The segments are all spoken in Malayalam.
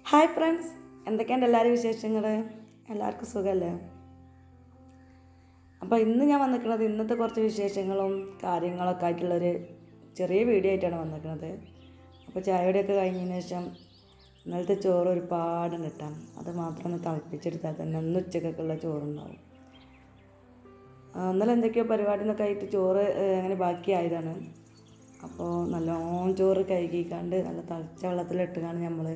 ഹായ് ഫ്രണ്ട്സ് എന്തൊക്കെയുണ്ട് എല്ലാവരും വിശേഷങ്ങൾ എല്ലാവർക്കും സുഖമല്ലേ അപ്പോൾ ഇന്ന് ഞാൻ വന്നിരിക്കുന്നത് ഇന്നത്തെ കുറച്ച് വിശേഷങ്ങളും കാര്യങ്ങളൊക്കെ ആയിട്ടുള്ളൊരു ചെറിയ വീഡിയോ ആയിട്ടാണ് വന്നിരിക്കുന്നത് അപ്പോൾ ചായയുടെയൊക്കെ കഴിഞ്ഞതിന് ശേഷം ഇന്നലത്തെ ചോറ് ഒരുപാടുണ്ട് കിട്ടാം അത് മാത്രം ഒന്ന് തിളപ്പിച്ചെടുത്താൽ തന്നെ ഇന്ന് ഉച്ചക്കൊക്കെയുള്ള ചോറുണ്ടാവും ആ, ഇന്നലെ എന്തൊക്കെയോ പരിപാടി എന്നൊക്കെ ആയിട്ട് ചോറ് ഏഹ്, അങ്ങനെ ബാക്കിയായതാണ് അപ്പോൾ നല്ലോണം ചോറ് കഴുകിക്കാണ്ട് നല്ല തിളച്ച വെള്ളത്തിലിട്ടുകാണ്ട് നമ്മൾ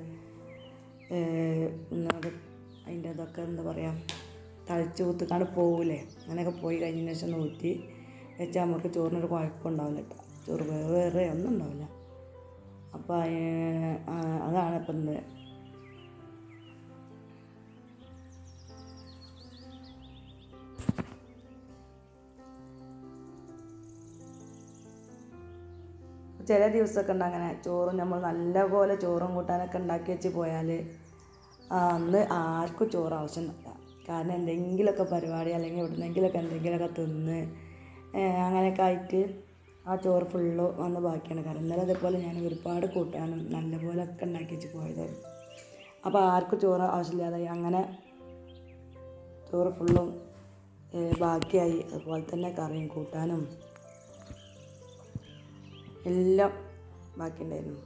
ഒന്നത് അതിൻ്റെ ഇതൊക്കെ എന്താ പറയുക തളിച്ച് ഊത്തിക്കാണ്ട് പോവില്ലേ അങ്ങനെയൊക്കെ പോയി കഴിഞ്ഞതിന് ശേഷം ഒന്ന് ഊറ്റി വെച്ചാൽ നമുക്ക് ചോറിനൊരു കുഴപ്പമുണ്ടാവില്ല കേട്ടോ ചോറ് വേറെ വേറെ ഒന്നും ഉണ്ടാവില്ല അപ്പോൾ അതാണ് ഇപ്പം ഇന്ന് ചില ദിവസമൊക്കെ ഉണ്ട് അങ്ങനെ ചോറും നമ്മൾ നല്ലപോലെ ചോറും കൂട്ടാനൊക്കെ ഉണ്ടാക്കി വെച്ച് പോയാൽ അന്ന് ആർക്കും ചോറ് ആവശ്യമില്ല കാരണം എന്തെങ്കിലുമൊക്കെ പരിപാടി അല്ലെങ്കിൽ എവിടുന്നെങ്കിലൊക്കെ എന്തെങ്കിലുമൊക്കെ തിന്ന് ഏഹ് അങ്ങനെയൊക്കെ ആയിട്ട് ആ ചോറ് ഫുള്ള് വന്ന് ബാക്കിയാണ് കാരണം ഇന്നലെ അതേപോലെ ഞാൻ ഒരുപാട് കൂട്ടാനും നല്ലപോലെ ഒക്കെ ഉണ്ടാക്കി വെച്ച് പോയതായിരുന്നു അപ്പോൾ ആർക്കും ചോറ് ആവശ്യമില്ലാതായി അങ്ങനെ ചോറ് ഫുള്ളും ഏഹ് ബാക്കിയായി അതുപോലെ തന്നെ കറിയും കൂട്ടാനും എല്ലാം ബാക്കിയുണ്ടായിരുന്നു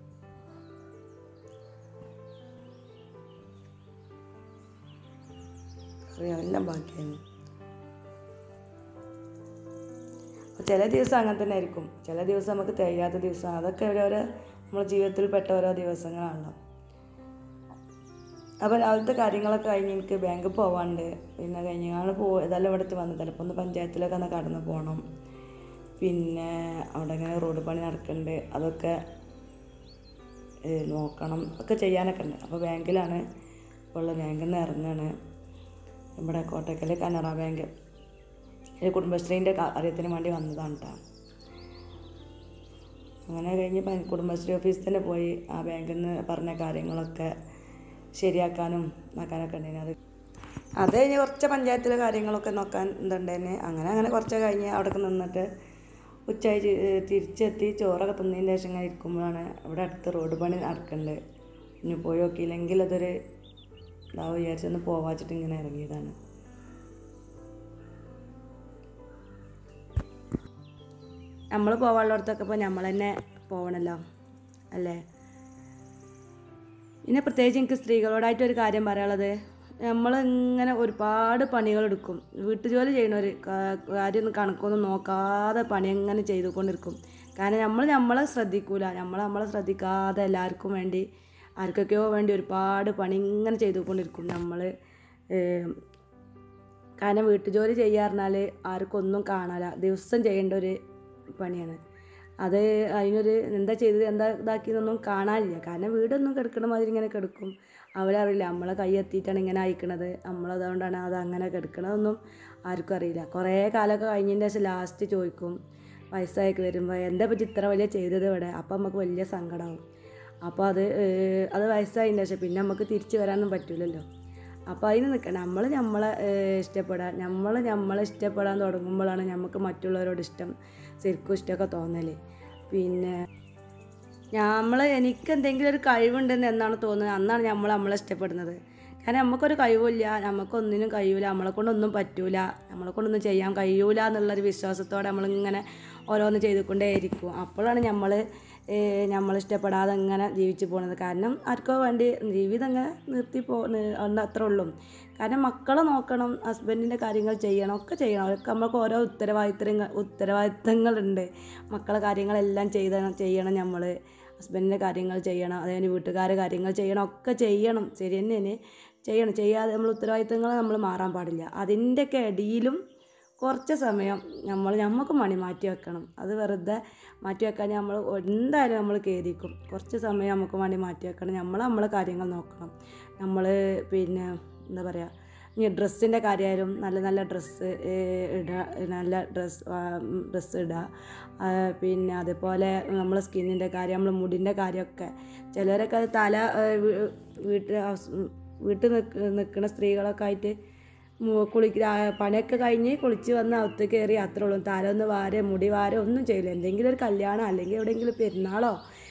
കറിയും എല്ലാം ബാക്കിയായിരുന്നു അപ്പോൾ ചില ദിവസം അങ്ങനെ തന്നെ ആയിരിക്കും ചില ദിവസം നമുക്ക് തികയാത്ത ദിവസം അതൊക്കെ ഓരോരോ നമ്മുടെ ജീവിതത്തിൽ പെട്ട ഓരോ ദിവസങ്ങളാണല്ലോ അപ്പോൾ രാവിലത്തെ കാര്യങ്ങളൊക്കെ കഴിഞ്ഞ് എനിക്ക് ബാങ്കിൽ പോവാണ്ട് പിന്നെ കഴിഞ്ഞാണ് പോ ഇതെല്ലാം ഇവിടുത്തെ വന്നത് ചിലപ്പോൾ ഒന്ന് പഞ്ചായത്തിലൊക്കെ ഒന്ന് കടന്നു പോകണം പിന്നെ അവിടെ ഇങ്ങനെ റോഡ് പണി നടക്കുന്നുണ്ട് അതൊക്കെ ഏ, നോക്കണം ഒക്കെ ചെയ്യാനൊക്കെ ഉണ്ട് അപ്പോൾ ബാങ്കിലാണ് ഇപ്പോൾ ഉള്ള ബാങ്കിൽ നിന്ന് ഇറങ്ങാണ് ഇവിടെ കോട്ടക്കൽ കനറ ബാങ്ക് ഇത് കുടുംബശ്രീൻ്റെ കാര്യത്തിന് വേണ്ടി വന്നതാണ് കേട്ടോ അങ്ങനെ കഴിഞ്ഞ് പ- കുടുംബശ്രീ ഓഫീസിൽ തന്നെ പോയി ആ ബാങ്കിൽ നിന്ന് പറഞ്ഞ കാര്യങ്ങളൊക്കെ ശരിയാക്കാനും ആക്കാനൊക്കെ ഉണ്ടായിരുന്നു അത് അത് കഴിഞ്ഞ് കുറച്ച് പഞ്ചായത്തിലെ കാര്യങ്ങളൊക്കെ നോക്കാൻ ഇതുണ്ടായിരുന്നു അങ്ങനെ അങ്ങനെ കുറച്ച് കഴിഞ്ഞ് അവിടെ നിന്നിട്ട് ഉച്ചയായി ചി- ഏഹ് തിരിച്ചെത്തി ചോറൊക്കെ തിന്നതിന് ശേഷം ഇങ്ങനെ ഇരിക്കുമ്പോഴാണ് ഇവിടെ അടുത്ത് റോഡ് പണി നടക്കുന്നുണ്ട് ഇനി പോയി നോക്കിയില്ലെങ്കിൽ അതൊരു ഇതാവും വിചാരിച്ചൊന്ന് പോവാച്ചിട്ട് ഇങ്ങനെ ഇറങ്ങിയതാണ് നമ്മൾ പോകാനുള്ളിടത്തൊക്കെ ഇപ്പോൾ നമ്മൾ തന്നെ പോകണമല്ലോ അല്ലേ പിന്നെ പ്രത്യേകിച്ച് എനിക്ക് സ്ത്രീകളോടായിട്ട് ഒരു കാര്യം പറയാനുള്ളത് നമ്മളിങ്ങനെ ഒരുപാട് പണികളെടുക്കും വീട്ടുജോലി ചെയ്യണവർ കാര്യമൊന്നും കണക്കൊന്നും നോക്കാതെ പണി എങ്ങനെ ചെയ്തുകൊണ്ടിരിക്കും കാരണം നമ്മൾ നമ്മളെ ശ്രദ്ധിക്കൂല നമ്മൾ നമ്മളെ ശ്രദ്ധിക്കാതെ എല്ലാവർക്കും വേണ്ടി ആർക്കൊക്കെയോ വേണ്ടി ഒരുപാട് പണി ഇങ്ങനെ ചെയ്തുകൊണ്ടിരിക്കും നമ്മൾ കാരണം വീട്ടുജോലി ചെയ്യാറിഞ്ഞാൽ ആർക്കും ഒന്നും കാണാല ദിവസം ചെയ്യേണ്ട ഒരു പണിയാണ് അത് അതിനൊരു എന്താ ചെയ്തത് എന്താ ഇതാക്കിയതൊന്നും കാണാനില്ല കാരണം വീടൊന്നും കിടക്കണ മാതിരി ഇങ്ങനെ കിടക്കും അവരറിയില്ല നമ്മളെ കൈ എത്തിയിട്ടാണ് ഇങ്ങനെ അയക്കണത് നമ്മളതുകൊണ്ടാണ് അത് അങ്ങനെ കിടക്കണതൊന്നും ആർക്കും അറിയില്ല കുറേ കാലമൊക്കെ കഴിഞ്ഞതിൻ്റെ ശേഷം ലാസ്റ്റ് ചോദിക്കും വയസ്സായൊക്കെ വരുമ്പോൾ എന്താ പറ്റി ഇത്ര വലിയ ചെയ്തത് ഇവിടെ അപ്പം നമുക്ക് വലിയ സങ്കടമാവും അപ്പോൾ അത് ഏഹ്, അത് വയസ്സായതിൻ്റെ ശേഷം പിന്നെ നമുക്ക് തിരിച്ചു വരാനൊന്നും പറ്റില്ലല്ലോ അപ്പോൾ അതിന് നിൽക്കണം നമ്മൾ നമ്മളെ ഏഹ്, ഇഷ്ടപ്പെടാൻ നമ്മൾ നമ്മളെ ഇഷ്ടപ്പെടാൻ തുടങ്ങുമ്പോഴാണ് നമുക്ക് മറ്റുള്ളവരോട് ഇഷ്ടം ശരിക്കും ഇഷ്ടമൊക്കെ തോന്നൽ പിന്നെ നമ്മൾ എനിക്ക് എന്തെങ്കിലും ഒരു കഴിവുണ്ടെന്ന് എന്നാണ് തോന്നുന്നത് അന്നാണ് നമ്മൾ നമ്മളെ ഇഷ്ടപ്പെടുന്നത് കാരണം നമുക്കൊരു കഴിവില്ല നമുക്കൊന്നിനും കഴിയൂല നമ്മളെ കൊണ്ടൊന്നും പറ്റൂല നമ്മളെ കൊണ്ടൊന്നും ചെയ്യാൻ കഴിയൂല എന്നുള്ളൊരു വിശ്വാസത്തോടെ നമ്മളിങ്ങനെ ഓരോന്ന് ചെയ്തുകൊണ്ടേയിരിക്കും അപ്പോഴാണ് നമ്മൾ നമ്മൾ ഇഷ്ടപ്പെടാതെ ഇങ്ങനെ ജീവിച്ചു പോകുന്നത് കാരണം ആർക്കോ വേണ്ടി ജീവിതം അങ്ങനെ നിർത്തി പോ നി- അത്രേ ഉള്ളൂ കാരണം മക്കളെ നോക്കണം ഹസ്ബൻഡിൻ്റെ കാര്യങ്ങൾ ചെയ്യണം ഒക്കെ ചെയ്യണം അവർക്ക് നമുക്ക് ഓരോ ഉത്തരവാദിത്തങ്ങൾ ഉത്തരവാദിത്തങ്ങളുണ്ട് മക്കളെ കാര്യങ്ങളെല്ലാം ചെയ്ത ചെയ്യണം നമ്മൾ ഹസ്ബൻഡിൻ്റെ കാര്യങ്ങൾ ചെയ്യണം അതേപോലെ വീട്ടുകാരെ കാര്യങ്ങൾ ചെയ്യണം ഒക്കെ ചെയ്യണം ശരി തന്നെയാണ് ചെയ്യണം ചെയ്യാതെ നമ്മൾ ഉത്തരവാദിത്തങ്ങൾ നമ്മൾ മാറാൻ പാടില്ല അതിൻ്റെയൊക്കെ ഇടയിലും കുറച്ച് സമയം നമ്മൾ നമുക്ക് മണി മാറ്റി വെക്കണം അത് വെറുതെ മാറ്റി വെക്കാൻ നമ്മൾ എന്തായാലും നമ്മൾ കയറിക്കും കുറച്ച് സമയം നമുക്ക് വേണ്ടി മാറ്റി വെക്കണം നമ്മൾ നമ്മളെ കാര്യങ്ങൾ നോക്കണം നമ്മൾ പിന്നെ എന്താ പറയുക ഇനി ഡ്രസ്സിൻ്റെ കാര്യമായാലും നല്ല നല്ല ഡ്രസ്സ് ഇടുക നല്ല ഡ്രസ്സ് ഡ്രസ്സ് ഇടുക ആ, പിന്നെ അതേപോലെ നമ്മളെ സ്കിന്നിൻ്റെ കാര്യം നമ്മളെ മുടിൻ്റെ കാര്യമൊക്കെ ചിലരൊക്കെ അത് തല വീട്ടിൽ വീട്ടിൽ നിൽക്കുന്ന സ്ത്രീകളൊക്കെ ആയിട്ട് കുളിക്ക പണിയൊക്കെ കഴിഞ്ഞ് കുളിച്ച് വന്ന് അകത്ത് കയറി അത്രേ ഉള്ളൂ തല ഒന്ന് വാര മുടി വാര ഒന്നും ചെയ്യില്ല എന്തെങ്കിലും ഒരു കല്യാണം അല്ലെങ്കിൽ എവിടെയെങ്കിലും പെരുന്നാളോ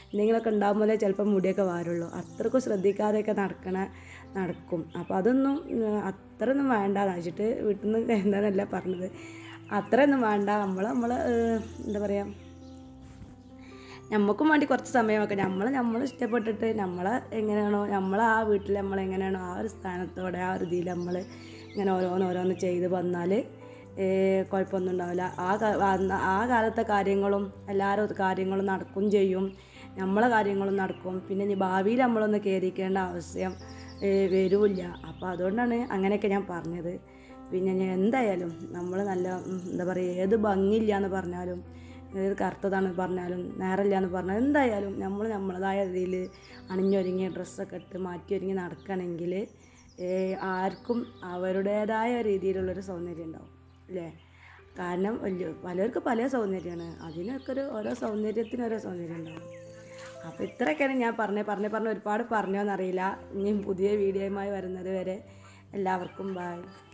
എന്തെങ്കിലുമൊക്കെ ഉണ്ടാകുമ്പോഴേ ചിലപ്പോൾ മുടിയൊക്കെ വാരുള്ളൂ അത്രക്കും ശ്രദ്ധിക്കാതെയൊക്കെ നടക്കണ നടക്കും അപ്പോൾ അതൊന്നും ഉം, അത്രയൊന്നും വേണ്ട എന്ന് വെച്ചിട്ട് വീട്ടിൽ നിന്ന് എന്താണെന്നല്ല പറഞ്ഞത് അത്രയൊന്നും വേണ്ട നമ്മൾ നമ്മൾ എന്താ പറയുക നമുക്കും വേണ്ടി കുറച്ച് സമയമൊക്കെ നമ്മൾ നമ്മൾ ഇഷ്ടപ്പെട്ടിട്ട് നമ്മളെ എങ്ങനെയാണോ നമ്മൾ ആ വീട്ടിൽ നമ്മൾ എങ്ങനെയാണോ ആ ഒരു സ്ഥാനത്തോടെ ആ ഒരു ഇതിൽ നമ്മൾ ഇങ്ങനെ ഓരോന്ന് ഓരോന്ന് ചെയ്ത് വന്നാൽ കുഴപ്പമൊന്നും ഉണ്ടാവില്ല ആ കാ- അന്ന് ആ കാലത്തെ കാര്യങ്ങളും എല്ലാവരും കാര്യങ്ങളും നടക്കും ചെയ്യും നമ്മളെ കാര്യങ്ങളും നടക്കും പിന്നെ ഇനി ഭാവിയിൽ നമ്മളൊന്ന് കയറിക്കേണ്ട ആവശ്യം വരില്ല അപ്പോൾ അതുകൊണ്ടാണ് അങ്ങനെയൊക്കെ ഞാൻ പറഞ്ഞത് പിന്നെ ഞാൻ എന്തായാലും നമ്മൾ നല്ല ഉം, എന്താ പറയുക ഏത് ഭംഗിയില്ല എന്ന് പറഞ്ഞാലും ഏത് കറുത്തതാണെന്ന് പറഞ്ഞാലും നേരമില്ല എന്ന് പറഞ്ഞാൽ എന്തായാലും നമ്മൾ നമ്മളതായ രീതിയിൽ അണിഞ്ഞൊരുങ്ങിയ ഡ്രസ്സൊക്കെ ഇട്ട് മാറ്റി ഒരുങ്ങി നടക്കണമെങ്കിൽ ആർക്കും അവരുടേതായ രീതിയിലുള്ളൊരു സൗന്ദര്യം ഉണ്ടാവും അല്ലേ കാരണം വലിയ പലർക്കും പല സൗന്ദര്യമാണ് അതിനൊക്കെ ഒരു ഓരോ സൗന്ദര്യത്തിന് ഓരോ സൗന്ദര്യം ഉണ്ടാവും അപ്പോൾ ഇത്രയൊക്കെയാണ് ഞാൻ പറഞ്ഞത് പറഞ്ഞ് പറഞ്ഞ് ഒരുപാട് പറഞ്ഞോന്നറിയില്ല ഇനിയും പുതിയ വീഡിയോയുമായി വരുന്നത് വരെ എല്ലാവർക്കും ബായ്